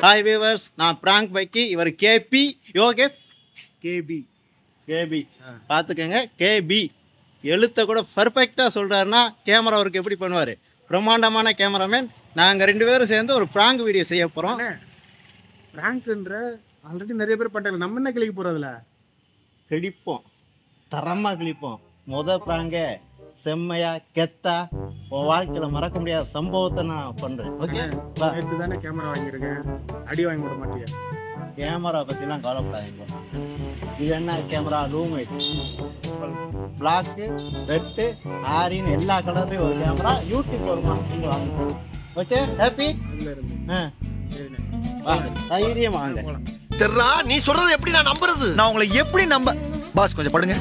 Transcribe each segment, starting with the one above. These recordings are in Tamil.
ஹாய் வியூவர்ஸ் நான் பிராங்க் பைக்கி இவர் கேபி யோகேஷ் கேபி கேபி பார்த்துக்கோங்க கேபி எழுத்தை கூட பர்ஃபெக்டாக சொல்கிறாருன்னா கேமரா ஒர்க் எப்படி பண்ணுவார் பிரம்மாண்டமான கேமராமேன் நாங்கள் ரெண்டு பேரும் சேர்ந்து ஒரு ப்ராங்க் வீடியோ செய்ய போகிறோம் பிராங்க்ன்ற ஆல்ரெடி நிறைய பேர் பண்ணிட்டாங்க நம்ம என்ன கிளிக்கு போறதுல கிழிப்போம் தரமாக கிழிப்போம் முத ப்ராங்க செம்மையா கெத்தா உன் வாழ்க்கையில் மறக்க முடியாத சம்பவத்தை நான் பண்ணுறேன் ஓகே வா நேற்று தானே கேமரா வாங்கியிருக்கேன் அடி வாங்கி விட மாட்டியா கேமரா பற்றிலாம் கவலைப்படாதீங்க இது என்ன கேமரா ரூம் பிளாக்கு ரெட்டு ஆரின் எல்லா கலர்லையும் ஒரு கேமரா யூடியூப் வருமா நீங்கள் வாங்க ஓகே ஹாப்பி உள்ள இருந்து ஆ சரிண்ணே. வாங்க தைரியம் வாங்க போலாம். தெர்ரா நீ சொல்றது எப்படி நான் நம்புறது நான் உங்களை எப்படி நம்ப பாஸ் கொஞ்சம் படுங்க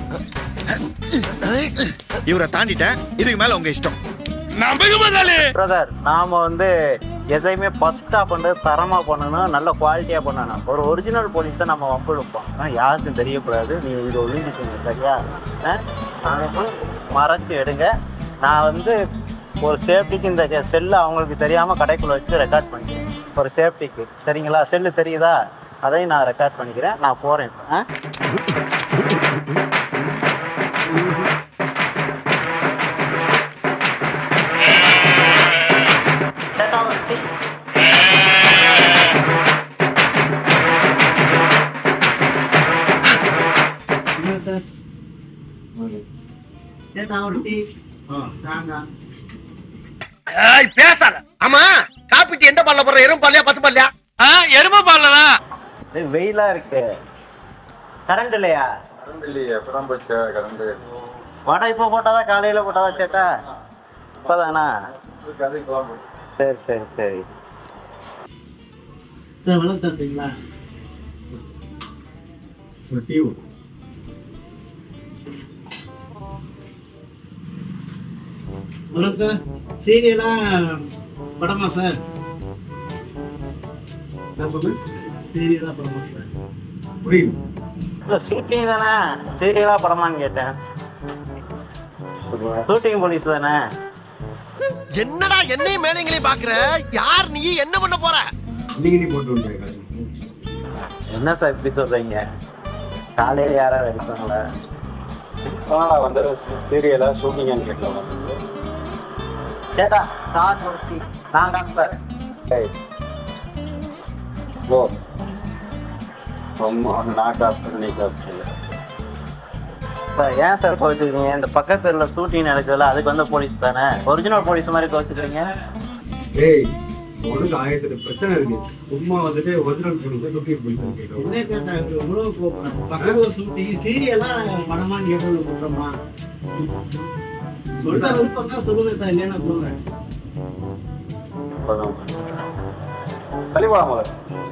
இவரை தாண்டிட்டேன் இதுக்கு மேல உங்க இஷ்டம் பிரதர் நாம வந்து எதையுமே ஃபர்ஸ்டா பண்றது தரமா பண்ணணும் நல்ல குவாலிட்டியா பண்ணணும் ஒரு ஒரிஜினல் போலீஸை நம்ம வம்பிழுப்போம் ஆனா யாருக்கும் தெரியக்கூடாது நீ இது ஒளிஞ்சிக்கோங்க சரியா ஆ? நாம மறைச்சு எடுங்க நான் வந்து ஒரு சேஃப்டிக்கு இந்த செல்லை அவங்களுக்கு தெரியாம கடைக்குள்ள வச்சு ரெக்கார்ட் பண்ணிக்கிறேன் ஒரு சேஃப்டிக்கு சரிங்களா செல்லு தெரியுதா அதையும் நான் ரெக்கார்ட் பண்ணிக்கிறேன் நான் போறேன் இப்ப, ஆ? சேட்டா, ஒரு டீ. என்ன சார் சேட்டா ஒரு டீ தாங்க ஏய் பேசாத ஆமா காப்பிட்டு எந்த பால்ல போடுற எறும் பால்லையா பசு பால்லையா எரும பால்லதான் இது வெயிலா இருக்கு கரண்ட் இல்லையா இல்லையே எப்பதான் போச்சு கரண்ட் வடை இப்போ போட்டாதா காலையில போட்டாதா சேட்டா இப்பதானா கதைக்கலாம் சரி சரி சரி சார் வணக்கம் சாப்பிட்டீங்களா ஒரு டீ வணக்கம் சார் சீரியலா படமா சார் நான் சொல்லு சீரியலா படமா சார் புரியுது இல்லை ஷூட்டிங் தானே சீரியலா படமான்னு கேட்டேன் ஷூட்டிங் போலீஸ் தானே என்னடா என்னையும் மேலைங்களையும் பாக்குற யார் நீ என்ன பண்ண போற இன்னைக்கு நீ போட்டு விட்டுருக்க என்ன சார் இப்படி சொல்றீங்க காலையில யாராவது எடுப்பாங்களா கனடா வந்து சீரியலா ஷூட்டிங்கான்னு கேட்கலாம் சேட்டா காசு ஒருத்தி நான் காசு தரேன் ஏய் ஓ ரொம்ப நான் காசு நீ காசு சார் ஏன் சார் கோச்சுக்கிறீங்க இந்த பக்கத்துல ஷூட்டிங் நடக்குதுல்ல அதுக்கு வந்த போலீஸ் தானே ஒரிஜினல் போலீஸ் மாதிரி கோச்சுக்கிறீங்க ஏய் உனக்கு ஆயிரத்தி பிரச்சனை இருக்கு சும்மா வந்துட்டு ஒரிஜினல் போலீஸ் லுக்கிங் போலீஸ் கேட்கணும் என்ன கேட்டா இவ்வளவு பக்கத்துல ஷூட்டிங் சீரியலா படமான்னு கேட்டு கூட்டமா சொல்ற விருப்பம் தான் சொல்லுங்க சார் இல்லைன்னா சொல்லுங்க தெளிவா முதல்ல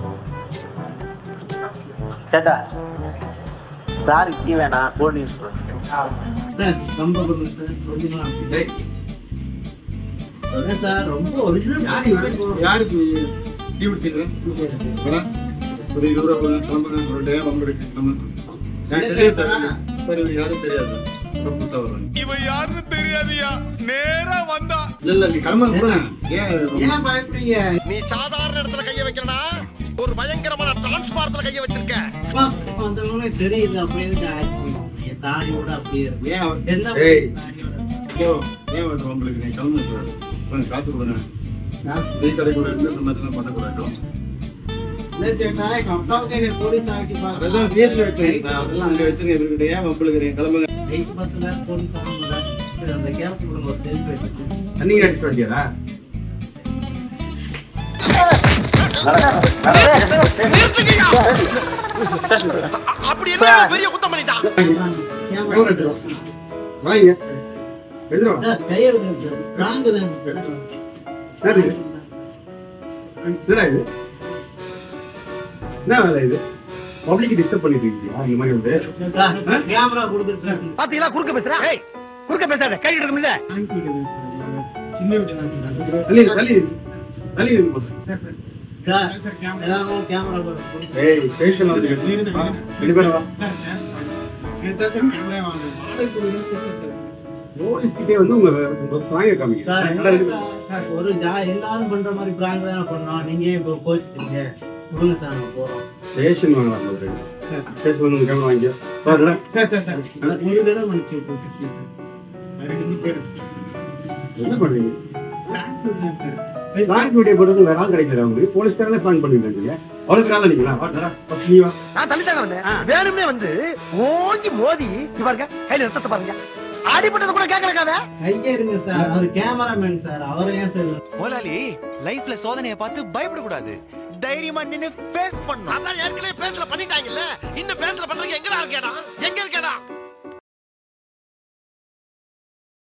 சேட்டா சார் இக்கி வேணாம் போலீஸ் சார் ரொம்ப கொடுங்க சார் ஒரிஜினல் சொல்லுங்க சார் ரொம்ப ஒரிஜினல் யாருக்கு டீ குடிச்சிருக்கேன் ஒரு இருபது ரூபா கொடுங்க, கிளம்புங்க ஒரு டே பம்பு இருக்கு கிளம்புங்க எனக்கு தெரியாது சார் சரி யாரும் தெரியாது ரொம்ப புதுசா வருவாங்க இவன் யாருன்னு தெரியாதியா நேரா வந்தா இல்ல இல்ல நீ கிளம்புங்க கூட ஏன் ஏன் பயப்படுறீங்க நீ சாதாரண இடத்துல கைய வைக்கலனா ஒரு பயங்கரமான டிரான்ஸ்பாரத்துல கைய வச்சிருக்க அப்பா, வந்தவங்களே தெரியுது அப்படியே இருக்கு ஆக்ட் பண்ணி தாடியோட அப்படியே இருக்கு ஏன் அவர்- எந்த ஏய். தாடியோட ஐயோ, ஏன் வந்து உங்களுக்கு நீ கிளம்புங்க சார் கொஞ்சம் காத்து கொடுங்க காசு டீ கடை கூட இருந்து இந்த மாதிரிலாம் பண்ணக்கூடாது இல்லை சேட்டா எங்க அப்பாவுக்கு என்னை போலீஸ் ஆக்கி அதெல்லாம் வீட்டில் வச்சுருங்க அதெல்லாம் அங்கே வச்சுருங்க இவர்கிட்ட ஏன் வம்பளுக்குறீங்க கிளம்புங்க எயிட் பத்து நேரம் போலீஸ் ஆகணும்ல சரி, அந்த கேப் கொடுங்க ஒரு செல்ஃபி எடுத்து தண்ணி அடிச்சு வண்டியா நிறுத்துங்கய்யா அப்படி என்ன பெரிய குத்தம் பண்ணிட்டான் கேமரா எடுத்துரும். வாங்க எழுதுறோம் சார், கையை விடுங்க சார். பிராங்க் தான் சார். என்னது என்னடா இது என்ன வேலை இது பப்ளிக் டிஸ்டர்ப் பண்ணிட்டு இருக்கீங்க இந்த மாதிரி வந்து சார், கேமரா கொடுத்துட்டு பாத்தீங்களா குறுக்க பேசுற ஏய் குறுக்க பேசாத கை எடுக்கணும்ல சின்ன வீட்டு நான் தள்ளி தள்ளி தள்ளி நில்லு போதும். சார் ஏதாவது கேமரா கொடுத்து ஏய் ஸ்டேஷன்ல வந்து வா, ரெண்டு பேரும் வா போலீஸ் கிட்டே வந்து உங்க உங்க ஃபிளாங்க காமிங்க சார், நல்லா இருக்கு. சார், ஒரு ஜா எல்லாரும் பண்ற மாதிரி பிராங்க் தானே பண்ணோம் நீங்க ஏன் இப்போ கோச்சுக்கிறீங்க கொடுங்க சார் நாங்கள் போகிறோம் ஸ்டேஷன் வாங்கலாம் முதல்ல ஸ்டேஷன் வந்து கேமரா வாங்கிக்கோ சார் அண்ணா, ஒரு தடவை மன்னிச்சு விட்டுருங்க என்ன பண்றீங்க பேங்க் வீடியோ போட்டு வேற ஆள் கிடைக்கல உங்களுக்கு போலீஸ்காரனே ஃபைன் பண்ணிருக்கீங்க அவ்வளவு வேலை நினைக்கலாம் வா தரா ஃபர்ஸ்ட் நீ வா நான் தள்ளிட்டாங்க வந்தேன் வேணும்னே வந்து ஓங்கி மோதி இங்க பாருங்க கையில ரத்தத்தை பாருங்க அடிபட்டது கூட கேட்கலக்காத கையே இருங்க சார் அவர் கேமராமேன் சார் அவரை ஏன் சார் முதலாளி லைஃப்ல சோதனையை பார்த்து பயப்படக்கூடாது தைரியமா நின்னு ஃபேஸ் பண்ணணும் அதான் ஏற்கனவே பேசல பண்ணிட்டாங்கல்ல இன்னும் பேசல பண்றதுக்கு எங்கடா இருக்கேடா எங்க இருக்கேடா